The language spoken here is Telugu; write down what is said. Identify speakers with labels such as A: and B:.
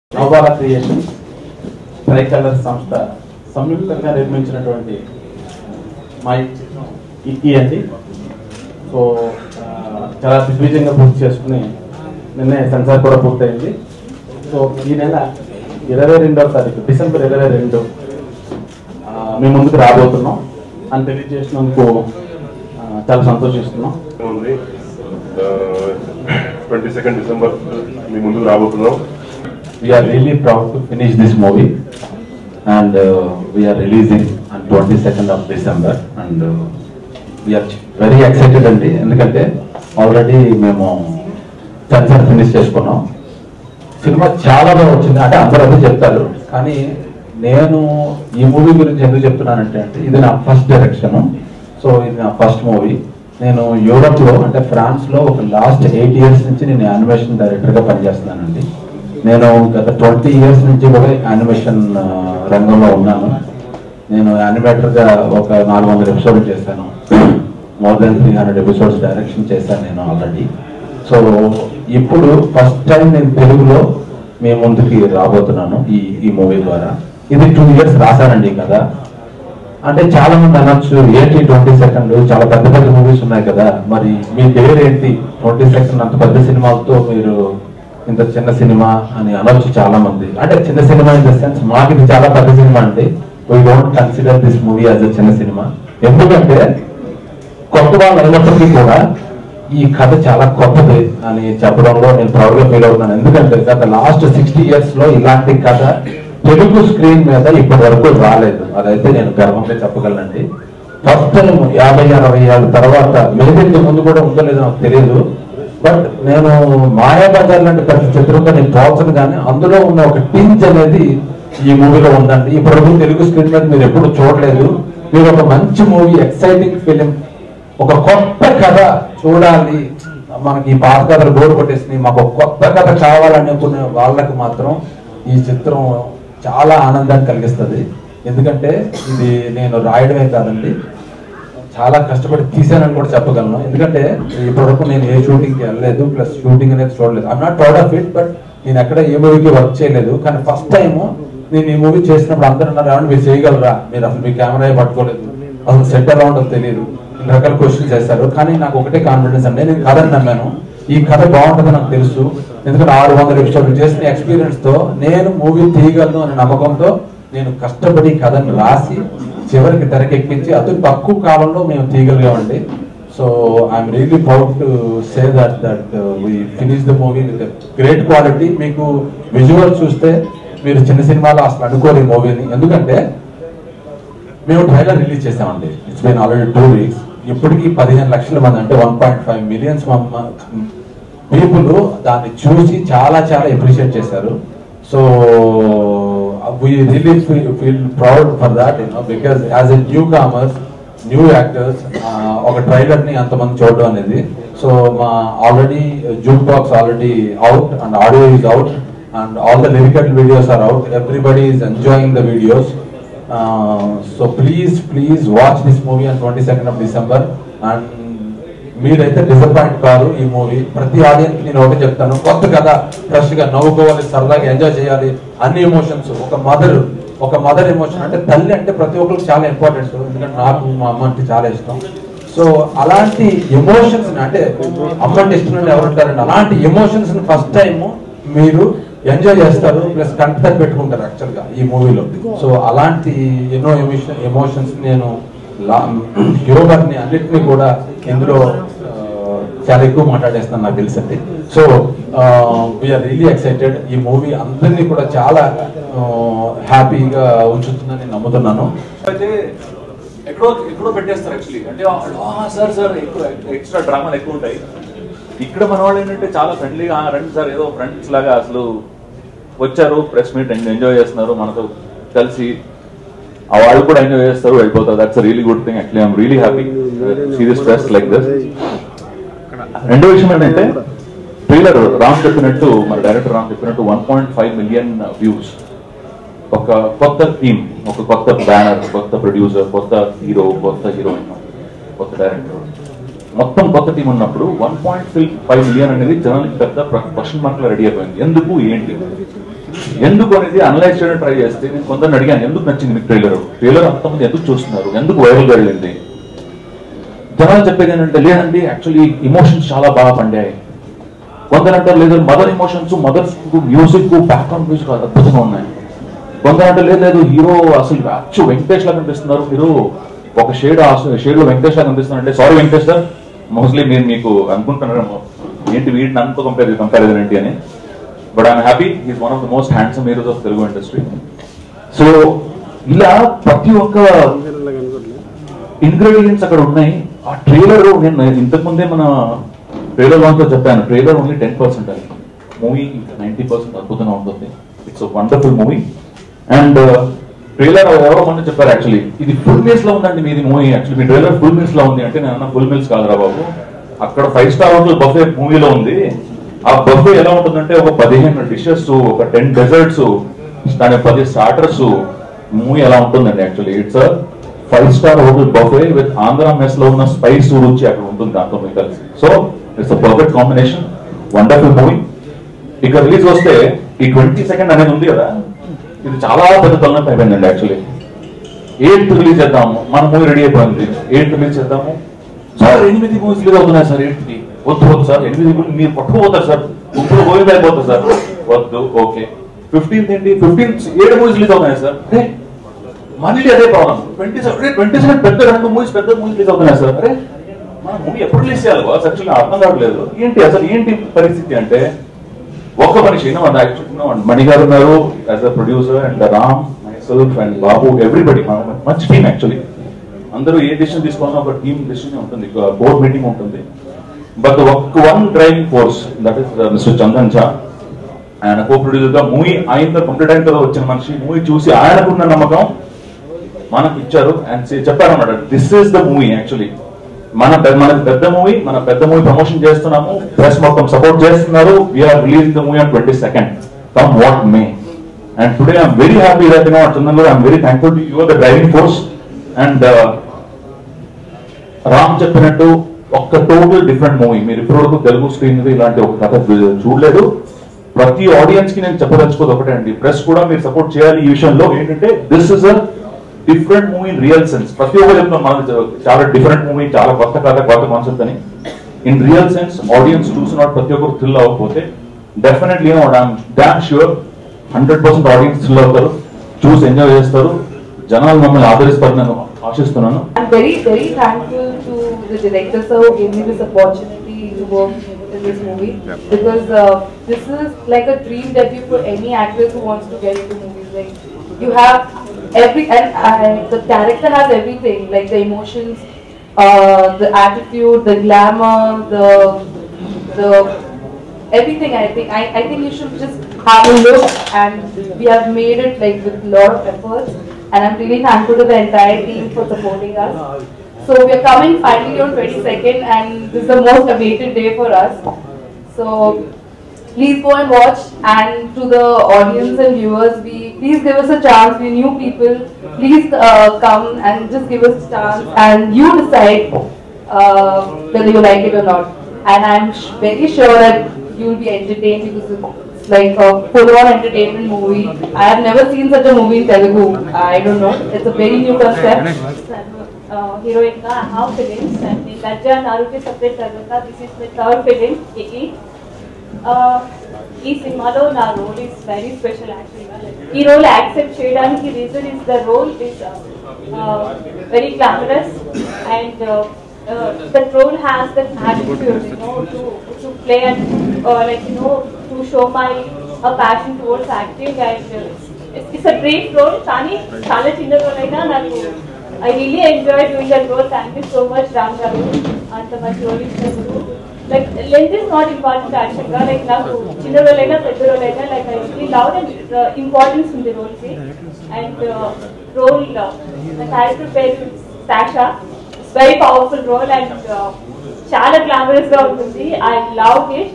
A: నవబాల క్రియేషన్ ట్రై కలర్ సంస్థ సంయుక్తంగా నిర్మించినటువంటి మా ఈ చిత్రం ఇట్టి అండి సో ఆ, చాలా దిగ్విజయంగా పూర్తి చేసుకుని నిన్నే సెన్సార్ కూడా పూర్తయింది సో ఈ నెల ఇరవై రెండవ తారీఖు డిసెంబర్ ఇరవై రెండు ఆ, మీ ముందుకు రాబోతున్నాం అని తెలియజేసినందుకు ఆ, చాలా సంతోషిస్తున్నాం
B: ఉంది ట్వంటీ సెకండ్ డిసెంబర్ మీ ముందుకు రాబోతున్నాం
C: we are really proud to finish this movie and uh, we are releasing on 22nd of December and uh, we are very excited అండి ఎందుకంటే ఆల్రెడీ మేము సెన్సర్ ఫినిష్ చేసుకున్నాం సినిమా చాలా బాగా వచ్చింది అంటే అందరూ అదే చెప్తారు కానీ నేను ఈ మూవీ గురించి ఎందుకు చెప్తున్నానంటే అంటే ఇది నా ఫస్ట్ డైరెక్షన్ సో ఇది నా ఫస్ట్ మూవీ నేను యూరోప్ లో అంటే ఫ్రాన్స్ లో ఒక లాస్ట్ ఎయిట్ ఇయర్స్ నుంచి నేను యానిమేషన్ డైరెక్టర్ గా పనిచేస్తున్నానండి నేను గత ట్వంటీ ఇయర్స్ నుంచి కూడా యానిమేషన్ ఆ, రంగంలో ఉన్నాను నేను యానిమేటర్ గా ఒక నాలుగు వందల ఎపిసోడ్లు చేశాను more than three hundred episodes direction చేశాను నేను ఆల్రెడీ సో ఇప్పుడు ఫస్ట్ టైం నేను తెలుగులో మీ ముందుకి రాబోతున్నాను ఈ ఈ మూవీ ద్వారా ఇది టూ ఇయర్స్ రాశానండి కదా అంటే చాలా మంది అనొచ్చు ఏంటి ట్వంటీ సెకండ్ చాలా పెద్ద పెద్ద మూవీస్ ఉన్నాయి కదా మరి మీ పేరు ఏంటి ట్వంటీ సెకండ్ అంత పెద్ద సినిమాలతో మీరు ఇంత చిన్న సినిమా అని అనొచ్చు చాలా మంది అంటే చిన్న సినిమా ఇన్ ద సెన్స్ మాకు ఇది చాలా పెద్ద సినిమా అండి we don't consider this movie as a చిన్న సినిమా ఎందుకంటే కొత్త వాళ్ళు అయినప్పటికీ కూడా ఈ కథ చాలా కొత్తది అని చెప్పడంలో నేను ప్రౌడ్ గా ఫీల్ అవుతున్నాను ఎందుకంటే గత లాస్ట్ సిక్స్టీ ఇయర్స్ లో ఇలాంటి కథ తెలుగు స్క్రీన్ మీద ఇప్పటి వరకు రాలేదు అదైతే నేను గర్వంగా చెప్పగలనండి ఫస్ట్ టైం యాభై అరవై ఏళ్ళ తర్వాత మేబీ ఇంతకు ముందు కూడా ఉందో లేదో నాకు తెలియదు బట్ నేను మాయాబజార్ లాంటి పెద్ద చిత్రంగా నేను పోల్చను కానీ అందులో ఉన్న ఒక టింజ్ అనేది ఈ మూవీలో ఉందండి ఇప్పటివరకు తెలుగు స్క్రీన్ మీద మీరు ఎప్పుడు చూడలేదు మీరు ఒక మంచి మూవీ ఎక్సైటింగ్ ఫిలిం ఒక కొత్త కథ చూడాలి మనకి ఈ పాత కథలు బోర్ కొట్టేసినాయి మాకు ఒక కొత్త కథ కావాలనుకునే వాళ్ళకి మాత్రం ఈ చిత్రం చాలా ఆనందాన్ని కలిగిస్తుంది ఎందుకంటే ఇది నేను రాయడమే కాదండి చాలా కష్టపడి తీసానని కూడా చెప్పగలను ఎందుకంటే ఇప్పటివరకు నేను ఏ షూటింగ్కి వెళ్ళలేదు ప్లస్ షూటింగ్ అనేది చూడలేదు I'm not proud of it but నేను ఎక్కడ ఏ మూవీకి వర్క్ చేయలేదు కానీ ఫస్ట్ టైం నేను ఈ మూవీ చేసినప్పుడు అందరూ అన్నారు "ఏమండి మీరు చేయగలరా మీరు అసలు మీ కెమెరా పట్టుకోలేదు అసలు సెట్ ఎలా ఉంటుందో తెలియదు ఇన్ని రకాల క్వశ్చన్స్ చేస్తారు కానీ నాకు ఒకటే కాన్ఫిడెన్స్ అండి నేను కథని నమ్మాను ఈ కథ బాగుంటుంది నాకు తెలుసు ఎందుకంటే ఆరు వందల ఎపిసోడ్లు చేసిన ఎక్స్పీరియన్స్ తో నేను మూవీ తీయగలను అనే నమ్మకంతో నేను కష్టపడి ఈ కథను రాసి చివరికి తెరకెక్కించి అతి తక్కువ కాలంలో మేము తీయగలిగామండి so I'm really proud to say that that we finish the movie with great quality మీకు విజువల్ చూస్తే మీరు చిన్న సినిమాలో అసలు అనుకోరు ఈ మూవీని ఎందుకంటే మేము ట్రైలర్ రిలీజ్ చేసామండి it's been already two weeks ఇప్పటికి పదిహేను లక్షల మంది అంటే one point five millions people దాన్ని చూసి చాలా చాలా అప్రిషియేట్ చేశారు so we really feel proud for that you know because as a newcomers new actors ఒక ట్రైలర్ ని అంతమంది చూడడం అనేది సో మా already jukebox already out and audio is out and all the lyrical videos are out everybody is enjoying the videos so please please watch this movie on twenty second of December and మీరైతే డిసప్పాయింట్ కాదు ఈ మూవీ ప్రతి ఆడియన్స్ నేను ఒకటి చెప్తాను కొత్త కథ ఫ్రెష్ గా నవ్వుకోవాలి సరదాగా ఎంజాయ్ చేయాలి అన్ని ఎమోషన్స్ ఒక మదర్ ఒక మదర్ ఎమోషన్ అంటే తల్లి అంటే ప్రతి ఒక్కరికి చాలా ఇంపార్టెంట్ ఎందుకంటే నాకు మా అమ్మ అంటే చాలా ఇష్టం సో అలాంటి ఎమోషన్స్ అంటే అమ్మ అంటే ఇష్టం ఎవరు ఉంటారండి అలాంటి ఎమోషన్స్ ఫస్ట్ టైం మీరు ఎంజాయ్ చేస్తారు ప్లస్ కంటెంట్ పెట్టుకుంటారు యాక్చువల్ గా ఈ మూవీలో సో అలాంటి ఎన్నో ఎమోషన్ ఎమోషన్స్ నేను హ్యూమర్ ని అన్నిటిని కూడా ఇందులో ఆ, చాలా ఎక్కువ మాట్లాడేస్తాను నాకు తెలుసండి సో వీఆర్ రియలీ ఎక్సైటెడ్ ఈ మూవీ అందరినీ కూడా చాలా హ్యాపీగా ఉంచుతుందని నమ్ముతున్నాను
D: అయితే ఎక్కడో ఎక్కడో పెట్టేస్తారు యాక్చువల్లీ అంటే "ఆ, సార్ సార్ ఎక్కువ ఎక్స్ట్రా డ్రామాలు ఎక్కువ ఉంటాయి ఇక్కడ మన వాళ్ళు ఏంటంటే చాలా ఫ్రెండ్లీగా "ఆ, రండి సార్ ఏదో ఫ్రెండ్స్ లాగా అసలు వచ్చారు ప్రెస్ మీట్ ఎంజాయ్ చేస్తున్నారు మనతో కలిసి ఆ వాళ్ళు కూడా ఎంజాయ్ చేస్తారు వెళ్ళిపోతారు that's really good thing actually I'm really happy see this press like this రెండో విషయం ఏంటంటే ట్రైలర్ రామ్ చెప్పినట్టు మన డైరెక్టర్ రామ్ చెప్పినట్టు one point five million views ఒక కొత్త టీమ్ ఒక కొత్త బ్యానర్ కొత్త ప్రొడ్యూసర్ కొత్త హీరో కొత్త హీరోయిన్ కొత్త డైరెక్టర్ మొత్తం కొత్త టీం ఉన్నప్పుడు వన్ పాయింట్ ఫైవ్ మిలియన్ అనేది జనానికి పెద్ద క్వశ్చన్ మార్క్ రెడీ అయిపోయింది ఎందుకు ఏంటి ఎందుకు అనేది అనలైజ్ చేయడం ట్రై చేస్తే నేను కొందరిని అడిగాను ఎందుకు నచ్చింది మీకు ట్రైలర్ ట్రైలర్ అంతమంది ఎందుకు చూస్తున్నారు ఎందుకు వైరల్ గా వెళ్ళింది జనాలు చెప్పేది ఏంటంటే లేదండి యాక్చువల్లీ ఇమోషన్స్ చాలా బాగా పండాయి కొందరు అంటారు లేదు mother emotions mothers music background music అద్భుతంగా ఉన్నాయి కొందరు అంటారు లేదు లేదు హీరో అసలు యాక్చు వెంకటేష్ లాగా కనిపిస్తున్నారు మీరు ఒక షేడ్ షేడ్ లో వెంకటేష్ లాగా కనిపిస్తున్నారు అంటే సారీ వెంకటేష్ సార్ మోస్ట్లీ మీరు మీకు అనుకుంటున్నారేమో ఏంటి వీటిని అంతా కంపేర్ కంపారిజన్ ఏంటి అని but I'm happy is one of the most handsome heroes of Telugu industry so ఇలా ప్రతి ఒక్క ఇంగ్రీడియంట్స్ అక్కడ ఉన్నాయి ఆ ట్రైలర్ నేను ఇంతకు ముందే మన ట్రైలర్ లాంచ్ లో చెప్పాను ట్రైలర్ ఓన్లీ టెన్ పర్సెంట్ అది మూవీ నైన్టీ పర్సెంట్ అద్భుతంగా ఉంటుంది it's wonderful movie and trailer ఎవరో మంది చెప్పారు యాక్చువల్లీ ఇది ఫుల్ మీల్స్ లో ఉందండి మీది మూవీ యాక్చువల్లీ మీ ట్రైలర్ ఫుల్ మీల్స్ లో ఉంది అంటే నేను అన్న ఫుల్ మీల్స్ కాదురా బాబు అక్కడ ఫైవ్ స్టార్ హోటల్ బఫే మూవీలో ఉంది ఆ బఫే ఎలా ఉంటుందంటే ఒక పదిహేను డిషెస్ ఒక టెన్ డెజర్ట్స్ దాని పది స్టార్టర్స్ మూవీ ఎలా ఉంటుందండి actually it's five star hotel buffet with Andhra mess లో ఉన్న స్పైస్ రుచి అక్కడ ఉంటుంది దాంతో మీకు కలిసి so it's perfect combination wonderful movie ఇక రిలీజ్ వస్తే ఈ ట్వంటీ సెకండ్ అనేది ఉంది కదా ఇది చాలా పెద్ద తొలనొప్పి అయిపోయిందండి యాక్చువల్లీ ఎయిత్ రిలీజ్ చేద్దాము మన మూవీ రెడీ అయిపోయింది ఎయిత్ రిలీజ్ చేద్దాము సార్ ఎనిమిది మూవీస్ రిలీజ్ అవుతున్నాయి సార్ ఎయిత్ కి వద్దు వద్దు సార్ ఎనిమిది మూవీ మీరు పట్టుకుపోతారు సార్ ఇప్పుడు గోవింద అయిపోతారు సార్ వద్దు ఓకే ఫిఫ్టీన్త్ ఏంటి ఫిఫ్టీన్త్ ఏడు మూవీస్ రిలీజ్ అవుతున్నాయి సార్ అరే మళ్ళీ అదే problem twenty seven twenty seven పెద్ద రెండు మూవీస్ పెద్ద మూవీస్ రిలీజ్ అవుతున్నాయి సార్ అరే మన మూవీ ఎప్పుడు రిలీజ్ చేయాలి బాస్ యాక్చువల్లీ అర్థం కావట్లేదు ఏంటి అసలు ఏంటి పరిస్థితి అంటే ఒక్క మనిషి వినవండి యాక్చువల్లీ మణి గారు ఉన్నారు as a producer and Ram myself and Babu everybody మంచి టీమ్ యాక్చువల్లీ అందరూ ఏ డిసిషన్ తీసుకోవాలన్నా ఒక టీమ్ డిసిషన్ ఉంటుంది బోర్డ్ మీటింగ్ ఉంటుంది బట్ ఒక్క one driving force that is mister Chandan చా ఆయన కో ప్రొడ్యూసర్ గా మూవీ ఆయన కంప్లీట్ అయిన తర్వాత వచ్చిన మనిషి మూవీ చూసి ఆయనకున్న నమ్మకం మనకు ఇచ్చారు అండ్ చెప్పారన్నమాట this is the movie actually మన పె- మనకి పెద్ద మూవీ మన పెద్ద మూవీ ప్రమోషన్ చేస్తున్నాము ప్రెస్ మొత్తం సపోర్ట్ చేస్తున్నారు we are release the movie on twenty second come what may and today I'm very happy that no Chandan I'm very thankful to your the driving force and Ram చెప్పినట్టు ఒక్క టోటల్ డిఫరెంట్ మూవీ మీరు ఇప్పటివరకు తెలుగు స్క్రీన్ మీద ఇలాంటి ఒక కథ చూడలేదు ప్రతి ఆడియన్స్ కి నేను చెప్పదలుచుకోదు ఒకటే అండి ప్రెస్ కూడా మీరు సపోర్ట్ చేయాలి ఈ విషయంలో ఏంటంటే this is a different movie in real sense ప్రతి ఒక్కరు చెప్తున్నాం మనకి చాలా డిఫరెంట్ మూవీ చాలా కొత్త కథ కొత్త కాన్సెప్ట్ అని ఇన్ రియల్ సెన్స్ ఆడియన్స్ చూసిన ప్రతి ఒక్కరు థ్రిల్ అవ్వకపోతే definitely damn sure hundred percent audience thrill అవుతారు చూసి ఎంజాయ్ చేస్తారు జనాలు మమ్మల్ని ఆదరిస్తారు నేను ఆశిస్తున్నాను
E: I'm very, very thankful to the director sir who gave me this opportunity to work in this movie because uh, this is like a dream debut for any actress who wants to get into movies. Like you have every and I, the character has everything like the emotions, uh, the attitude, the glamour, the the everything. I think I, I think you should just have a look and we have made it like with a lot of efforts and I'm really thankful to the entire team for supporting us. So we are coming finally on 22nd and this is the most awaited day for us. So please go and watch and to the audience and viewers, we please give us a chance. We new people. Please uh, come and just give us a chance and you decide uh, whether you like it or not. And I'm sh- very sure that you will be entertained because it's like a full-on entertainment movie. I have never seen such a movie in Telugu. I don't know. It's a very new concept.
F: Heroine గా హావ్ ఫిలిమ్స్ అండ్ లజ్జా నారుకి సపరేట్ తర్వాత this is my third film కికి ఈ సినిమాలో నా రోల్ ఇస్ వెరీ స్పెషల్ యాక్చువల్గా ఈ రోల్ యాక్సెప్ట్ చేయడానికి reason is the role is very glamorous and that role has that attitude, you know, to to play and uh, like you know to show my uh, passion towards acting and uh, it's, it's a great role. కానీ చాలా చిన్న రోల్ అయినా నాకు I really enjoy doing that role thank you so much Ram garu అంత మంచి రోల్ ఇచ్చినందుకు like length is not important యాక్చువల్గా లైక్ నాకు చిన్న రోల్ అయినా పెద్ద రోల్ అయినా like I really love and importance ఉంది రోల్కి అండ్ రోల్ నా క్యారెక్టర్ పేరు Sasha very powerful role and చాలా గ్లామరస్ గా ఉంటుంది ఐ లవ్ ఇట్